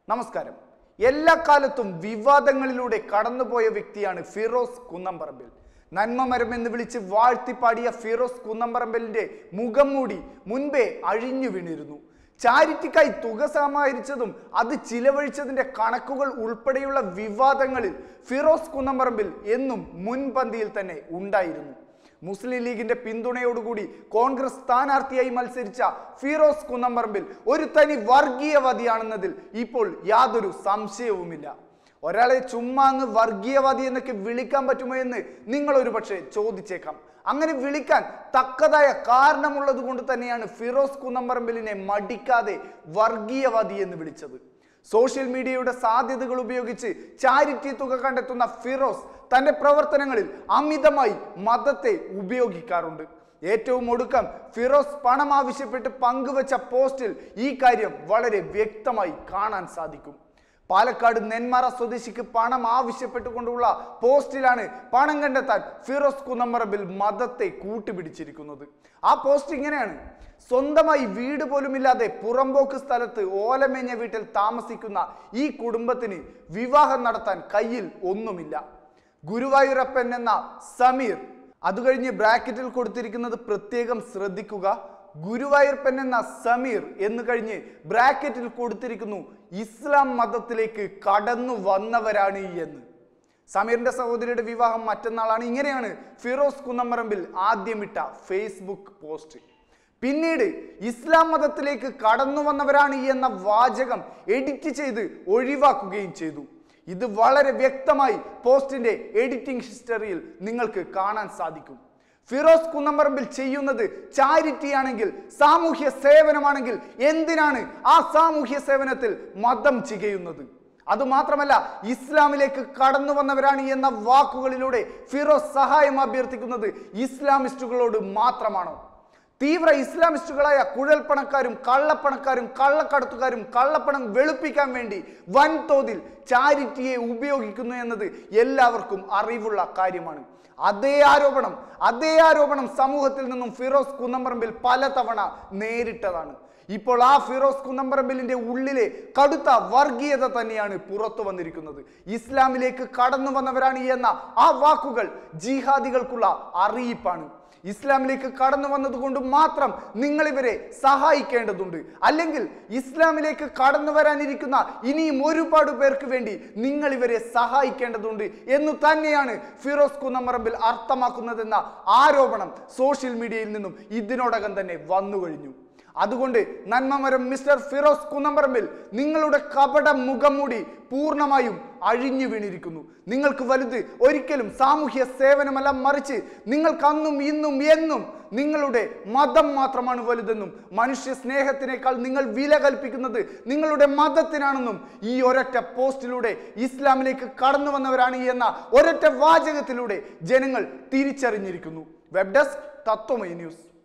നമസ്കാരം എല്ലാ കാലത്തും വിവാദങ്ങളിലൂടെ കടന്നുപോയ വ്യക്തിയാണ് ഫിറോസ് കുന്നംപറമ്പിൽ നന്മമരം എന്ന് വിളിച്ച് വാഴ്ത്തിപ്പാടിയ ഫിറോസ് കുന്നംപറമ്പിലിന്റെ മുഖം മൂടി മുൻപേ അഴിഞ്ഞു വീണിരുന്നു ചാരിറ്റിക്കായി തുക സമാഹരിച്ചതും അത് ചിലവഴിച്ചതിന്റെ കണക്കുകൾ ഉൾപ്പെടെയുള്ള വിവാദങ്ങളിൽ ഫിറോസ് കുന്നംപറമ്പിൽ എന്നും മുൻപന്തിയിൽ തന്നെ ഉണ്ടായിരുന്നു മുസ്ലിം ലീഗിന്റെ പിന്തുണയോടുകൂടി കോൺഗ്രസ് സ്ഥാനാർത്ഥിയായി മത്സരിച്ച ഫിറോസ് കുന്നംപറമ്പിൽ ഒരു തനി വർഗീയവാദിയാണെന്നതിൽ ഇപ്പോൾ യാതൊരു സംശയവുമില്ല ഒരാളെ ചുമ്മാ അങ്ങ് വർഗീയവാദി എന്നൊക്കെ വിളിക്കാൻ പറ്റുമോ എന്ന് നിങ്ങൾ ഒരു പക്ഷേ ചോദിച്ചേക്കാം അങ്ങനെ വിളിക്കാൻ തക്കതായ കാരണമുള്ളത് കൊണ്ട് തന്നെയാണ് ഫിറോസ് കുന്നംപറമ്പിലിനെ മടിക്കാതെ വർഗീയവാദി എന്ന് വിളിച്ചത് സോഷ്യൽ മീഡിയയുടെ സാധ്യതകൾ ഉപയോഗിച്ച് ചാരിറ്റി തുക കണ്ടെത്തുന്ന ഫിറോസ് തന്റെ പ്രവർത്തനങ്ങളിൽ അമിതമായി മതത്തെ ഉപയോഗിക്കാറുണ്ട് ഏറ്റവും ഒടുക്കം ഫിറോസ് പണം ആവശ്യപ്പെട്ട് പങ്കുവച്ച പോസ്റ്റിൽ ഈ കാര്യം വളരെ വ്യക്തമായി കാണാൻ സാധിക്കും പാലക്കാട് നെന്മാറ സ്വദേശിക്ക് പണം ആവശ്യപ്പെട്ടുകൊണ്ടുള്ള പോസ്റ്റിലാണ് പണം കണ്ടെത്താൻ ഫിറോസ് കുന്നമ്മറബിൽ മതത്തെ കൂട്ടുപിടിച്ചിരിക്കുന്നത് ആ പോസ്റ്റ് ഇങ്ങനെയാണ് സ്വന്തമായി വീട് പോലുമില്ലാതെ പുറമ്പോക്ക് സ്ഥലത്ത് ഓലമേഞ്ഞ വീട്ടിൽ താമസിക്കുന്ന ഈ കുടുംബത്തിന് വിവാഹം നടത്താൻ കയ്യിൽ ഒന്നുമില്ല ഗുരുവായൂരപ്പൻ എന്ന സമീർ അത് കഴിഞ്ഞ് ബ്രാക്കറ്റിൽ കൊടുത്തിരിക്കുന്നത് പ്രത്യേകം ശ്രദ്ധിക്കുക ഗുരുവായൂർപ്പൻ എന്ന സമീർ എന്ന് കഴിഞ്ഞ് ബ്രാക്കറ്റിൽ കൊടുത്തിരിക്കുന്നു ഇസ്ലാം മതത്തിലേക്ക് കടന്നു വന്നവരാണ് എന്ന് സമീറിന്റെ സഹോദരിയുടെ വിവാഹം മറ്റന്നാളാണ് ഇങ്ങനെയാണ് ഫിറോസ് കുന്നമ്മറമ്പിൽ ആദ്യമിട്ട ഫേസ്ബുക്ക് പോസ്റ്റ് പിന്നീട് ഇസ്ലാം മതത്തിലേക്ക് കടന്നു വന്നവരാണ് എന്ന വാചകം എഡിറ്റ് ചെയ്ത് ഒഴിവാക്കുകയും ചെയ്തു ഇത് വളരെ വ്യക്തമായി പോസ്റ്റിന്റെ എഡിറ്റിംഗ് ഹിസ്റ്ററിയിൽ നിങ്ങൾക്ക് കാണാൻ സാധിക്കും ഫിറോസ് കുന്നമ്പറമ്പിൽ ചെയ്യുന്നത് ചാരിറ്റി ആണെങ്കിൽ സാമൂഹ്യ സേവനമാണെങ്കിൽ എന്തിനാണ് ആ സാമൂഹ്യ സേവനത്തിൽ മതം ചികയുന്നത് അതുമാത്രമല്ല ഇസ്ലാമിലേക്ക് കടന്നു വന്നവരാണ് എന്ന വാക്കുകളിലൂടെ ഫിറോസ് സഹായം അഭ്യർത്ഥിക്കുന്നത് ഇസ്ലാമിസ്റ്റുകളോട് മാത്രമാണോ തീവ്ര ഇസ്ലാമിസ്റ്റുകളായ കുഴൽപ്പണക്കാരും കള്ളപ്പണക്കാരും കള്ളക്കടത്തുകാരും കള്ളപ്പണം വെളുപ്പിക്കാൻ വേണ്ടി വൻതോതിൽ ചാരിറ്റിയെ ഉപയോഗിക്കുന്നു എന്നത് എല്ലാവർക്കും അറിവുള്ള കാര്യമാണ് അതേ ആരോപണം അതേ ആരോപണം സമൂഹത്തിൽ നിന്നും ഫിറോസ് കുന്നമ്പറമ്പിൽ പലതവണ നേരിട്ടതാണ് ഇപ്പോൾ ആ ഫിറോസ് കുന്നമ്പറമ്പിലിന്റെ ഉള്ളിലെ കടുത്ത വർഗീയത തന്നെയാണ് പുറത്തു വന്നിരിക്കുന്നത് ഇസ്ലാമിലേക്ക് കടന്നു വന്നവരാണ് എന്ന ആ വാക്കുകൾ ജിഹാദികൾക്കുള്ള അറിയിപ്പാണ് ഇസ്ലാമിലേക്ക് കടന്നു വന്നതുകൊണ്ട് മാത്രം നിങ്ങൾ ഇവരെ സഹായിക്കേണ്ടതുണ്ട് അല്ലെങ്കിൽ ഇസ്ലാമിലേക്ക് കടന്നു വരാനിരിക്കുന്ന ഇനിയും ഒരുപാട് പേർക്ക് വേണ്ടി നിങ്ങൾ ഇവരെ സഹായിക്കേണ്ടതുണ്ട് എന്നു തന്നെയാണ് ഫിറോസ് കുന്നമറമ്പിൽ അർത്ഥമാക്കുന്നതെന്ന ആരോപണം സോഷ്യൽ മീഡിയയിൽ നിന്നും ഇതിനോടകം തന്നെ വന്നു കഴിഞ്ഞു അതുകൊണ്ട് നന്മമരം മിസ്റ്റർ ഫിറോസ് കുന്നമ്പറമ്പിൽ നിങ്ങളുടെ കപട മുഖംമൂടി പൂർണ്ണമായും അഴിഞ്ഞു വീണിരിക്കുന്നു നിങ്ങൾക്ക് വലുത് ഒരിക്കലും സാമൂഹ്യ സേവനമല്ല മറിച്ച് നിങ്ങൾക്ക് അന്നും ഇന്നും എന്നും നിങ്ങളുടെ മതം മാത്രമാണ് വലുതെന്നും മനുഷ്യ സ്നേഹത്തിനേക്കാൾ നിങ്ങൾ വില കൽപ്പിക്കുന്നത് നിങ്ങളുടെ മതത്തിനാണെന്നും ഈ ഒരൊറ്റ പോസ്റ്റിലൂടെ ഇസ്ലാമിലേക്ക് കടന്നു വന്നവരാണ് എന്ന ഒരൊറ്റ വാചകത്തിലൂടെ ജനങ്ങൾ തിരിച്ചറിഞ്ഞിരിക്കുന്നു വെബ് ഡെസ്ക് തത്വമൈ ന്യൂസ്